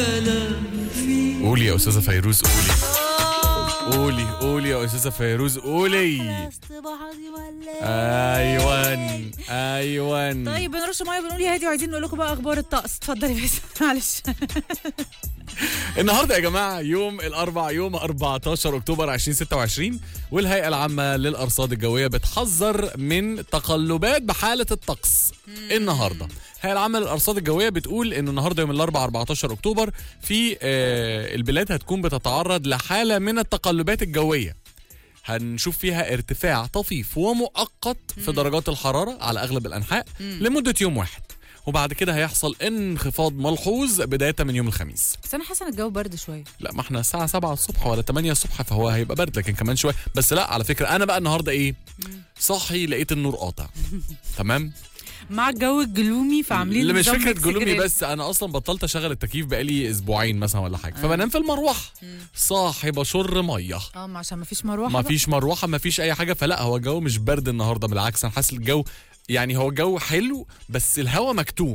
قولي يا استاذه فيروز قولي قولي قولي يا استاذه فيروز قولي ايوان ايوان طيب بنرش ميه بنقول يا هادي وعايزين نقول لكم بقى اخبار الطقس اتفضلي بس معلش النهارده يا جماعه يوم الاربع يوم 14 اكتوبر 2026 والهيئه العامه للارصاد الجويه بتحذر من تقلبات بحاله الطقس النهارده الهيئه العامه للارصاد الجويه بتقول انه النهارده يوم الاربع 14 اكتوبر في آه البلاد هتكون بتتعرض لحاله من التقلبات الجويه هنشوف فيها ارتفاع طفيف ومؤقت في درجات الحراره على اغلب الانحاء لمده يوم واحد وبعد كده هيحصل انخفاض ملحوظ بدايه من يوم الخميس بس انا حاسه ان الجو برد شويه لا ما احنا الساعة 7 الصبح ولا 8 الصبح فهو هيبقى برد لكن كمان شوية بس لا على فكرة أنا بقى النهاردة إيه؟ صاحي لقيت النور قاطع تمام؟ مع الجو الجلومي فعاملين اللي مش نظام فكرة ميكس جلومي جريل. بس أنا أصلا بطلت أشغل التكييف بقالي أسبوعين مثلا ولا حاجة فبنام في المروحة صاحي بشر مية اه ما عشان ما فيش مروحه ما بقى. فيش مروحة ما فيش أي حاجة فلا هو الجو مش برد النهاردة بالعكس أنا حاسس الجو يعني هو الجو حلو بس الهواء مكتوم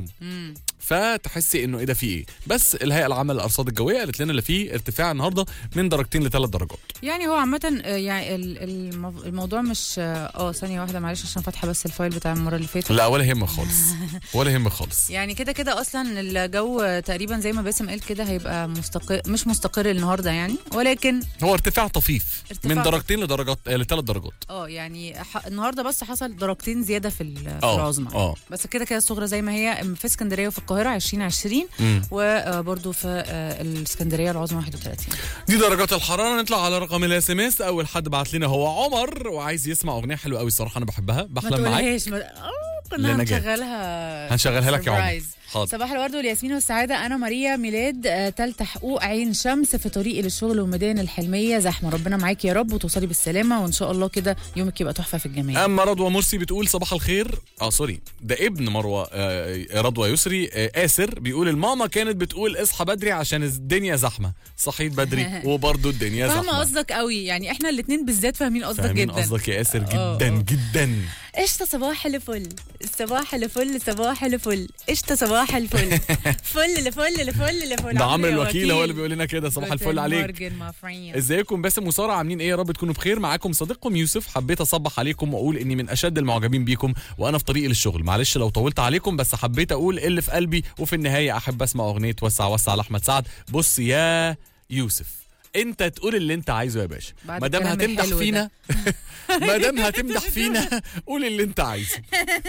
فتحسي انه ايه ده في ايه بس الهيئه العامه للارصاد الجويه قالت لنا اللي فيه ارتفاع النهارده من درجتين لثلاث درجات يعني هو عامة آه، يعني ال- المو- الموضوع مش اه آه، ثانية واحدة معلش عشان فاتحة بس الفايل بتاع المرة اللي فاتت لا ولا يهمك خالص ولا يهمك خالص يعني كده كده اصلا الجو تقريبا زي ما باسم قال كده هيبقى مستقر مش مستقر النهارده يعني ولكن هو ارتفاع طفيف ارتفاع من درجتين لدرجات آه، لثلاث درجات اه يعني ح... النهارده بس حصل درجتين زياده في, ال- في اه العظمى اه بس كده كده الصغرى زي ما هي في اسكندريه وفي القاهره 2020 مم. وبرده في آه، الاسكندريه العظمى 31 دي درجات الحراره نطلع على رقم الاس ام اس اول حد بعت لنا هو عمر وعايز يسمع اغنيه حلوه قوي الصراحه انا بحبها ما بحلم معاك تقولهاش ما... اه كنا لنجاة. هنشغلها هنشغلها لك يا عمر سربرايز. حاضر صباح الورد والياسمين والسعادة أنا ماريا ميلاد آه، تالتة حقوق عين شمس في طريقي للشغل والمدينة الحلمية زحمة ربنا معاك يا رب وتوصلي بالسلامة وإن شاء الله كده يومك يبقى تحفة في الجمال اما رضوى مرسي بتقول صباح الخير اه سوري ده ابن مروه آه رضوى يسري آه آسر بيقول الماما كانت بتقول اصحى بدري عشان الدنيا زحمه صحيت بدري وبرضه الدنيا فاهمة زحمه قصدك قوي يعني احنا الاتنين بالذات فاهمين قصدك فاهمين جدا قصدك يا آسر آه، جدا آه. جدا قشطة صباح الفل صباح الفل صباح الفل قشطة صباح الفل فل لفل لفل لفل ده عمرو الوكيل هو اللي بيقول لنا كده صباح الفل عليك عليك ازيكم باسم وساره عاملين ايه يا رب تكونوا بخير معاكم صديقكم يوسف حبيت اصبح عليكم واقول اني من اشد المعجبين بيكم وانا في طريقي للشغل معلش لو طولت عليكم بس حبيت اقول اللي في قلبي وفي النهايه احب اسمع اغنيه وسع وسع لاحمد سعد بص يا يوسف انت تقول اللي انت عايزه يا باشا بعد ما دام الكلام هتمدح الحلو ده. فينا ما دام هتمدح فينا قول اللي انت عايزه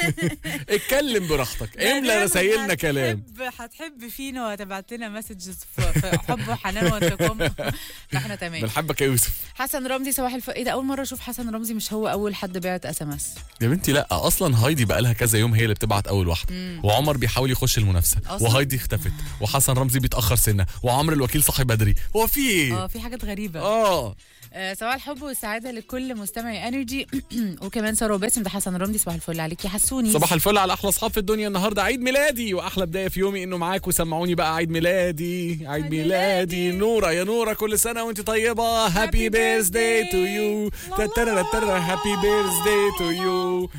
اتكلم براحتك املى رسايلنا كلام هتحب فينا وهتبعت لنا مسجز في حب وحنان وانتقام فاحنا تمام بنحبك يا يوسف حسن رمزي صباح الفل ايه ده اول مره اشوف حسن رمزي مش هو اول حد بعت اس ام اس يا بنتي لا اصلا هايدي بقى لها كذا يوم هي اللي بتبعت اول واحده وعمر بيحاول يخش المنافسه أصلاً؟ وهايدي اختفت وحسن رمزي بيتاخر سنه وعمرو الوكيل صحي بدري هو في ايه اه في حاجات غريبه اه آه، صباح الحب والسعاده لكل مستمعي انرجي وكمان ساره وباسم ده حسن رمزي صباح الفل عليك يا حسوني صباح الفل على احلى اصحاب في الدنيا النهارده عيد ميلادي واحلى بدايه في يومي انه معاك وسمعوني بقى عيد ميلادي عيد عيد ميلادي ميلادي. نوره يا نوره كل سنه وانت طيبه هابي Happy بيرث داي تو birthday. يو لا لا لا لا. هابي بيرث داي تو يو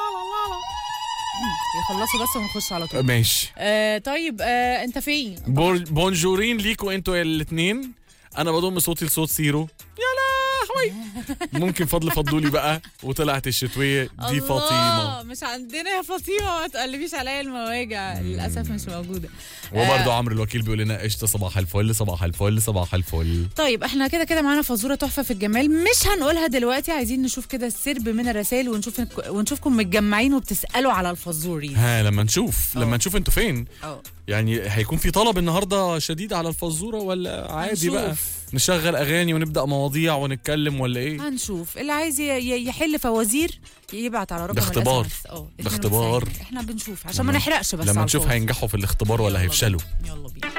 يخلصوا بس ونخش على طول ماشي آه طيب آه انت فين بون- بونجورين ليكوا انتوا الاثنين انا بضم صوتي لصوت سيرو يا لهوي ممكن فضل فضولي بقى وطلعت الشتويه دي فاطمه الله مش عندنا يا فاطمه ما تقلبيش عليا المواجع للاسف مش موجوده وبرضه عمرو الوكيل بيقول لنا قشطه صباح الفل صباح الفل صباح الفل طيب احنا كده كده معانا فزوره تحفه في الجمال مش هنقولها دلوقتي عايزين نشوف كده السرب من الرسائل ونشوف ونشوفكم متجمعين وبتسالوا على الفزوري ها لما نشوف لما أوه. نشوف انتوا فين اه يعني هيكون في طلب النهارده شديد على الفزوره ولا عادي بقى هنشوف. نشغل اغاني ونبدا مواضيع ونتكلم ولا ايه هنشوف اللي عايز ي- ي- يحل فوازير يبعت على رقم ده اختبار. الأس ام اس. اه ده اختبار. 92. احنا بنشوف عشان ما لما- نحرقش بس لما على نشوف الفاضي. هينجحوا في الاختبار ولا يلا هيفشلوا بينا. يلا بينا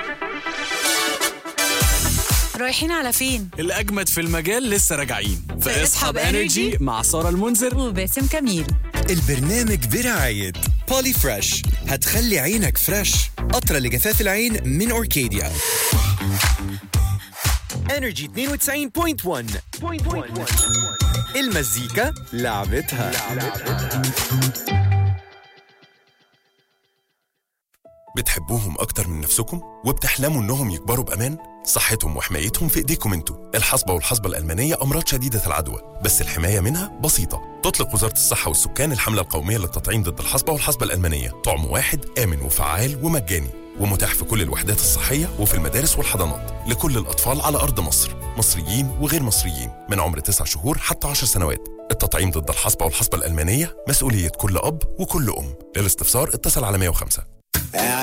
رايحين على فين الاجمد في المجال لسه راجعين في اسحب Energy مع ساره المنذر وباسم كميل البرنامج برعاية بولي فريش هتخلي عينك فريش قطرة لجفاف العين من أوركيديا انرجي 92.1 المزيكا لعبتها بتحبوهم أكتر من نفسكم؟ وبتحلموا إنهم يكبروا بأمان؟ صحتهم وحمايتهم في إيديكم انتوا الحصبة والحصبة الألمانية أمراض شديدة العدوى بس الحماية منها بسيطة تطلق وزارة الصحة والسكان الحملة القومية للتطعيم ضد الحصبة والحصبة الألمانية طعم واحد آمن وفعال ومجاني ومتاح في كل الوحدات الصحية وفي المدارس والحضانات لكل الأطفال على أرض مصر مصريين وغير مصريين من عمر 9 شهور حتى 10 سنوات التطعيم ضد الحصبة والحصبة الألمانية مسؤولية كل أب وكل أم للاستفسار اتصل على 105